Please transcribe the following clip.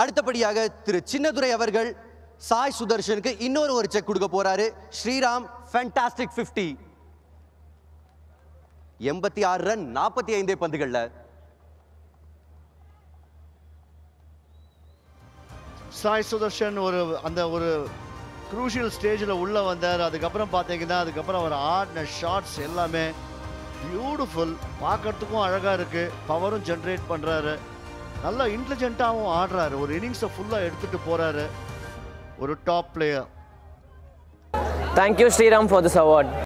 அடுத்தபடியாக திரு சின்னதுரை அவர்கள் சாய் சுதர்ஷனுக்கு இன்னொரு ஒரு செக் கொடுக்க போறாரு ஸ்ரீராம் ஃபேண்டாஸ்டிக் 50 எண்பத்தி ஆறு ரன் நாற்பத்தி ஐந்தே பந்துகள்ல சாய் சுதர்ஷன் ஒரு அந்த ஒரு குரூஷியல் ஸ்டேஜில் உள்ளே வந்தார் அதுக்கப்புறம் பார்த்தீங்கன்னா அதுக்கப்புறம் அவர் ஆடின ஷாட்ஸ் எல்லாமே பியூட்டிஃபுல் பார்க்கறதுக்கும் அழகாக இருக்குது பவரும் ஜென்ரேட் பண்ணுறாரு நல்லா இன்டெலிஜென்ட்டாகவும் ஆடுறாரு ஒரு இன்னிங்ஸை ஃபுல்லாக எடுத்துகிட்டு போகிறாரு ஒரு top player Thank you, Sriram, for this award.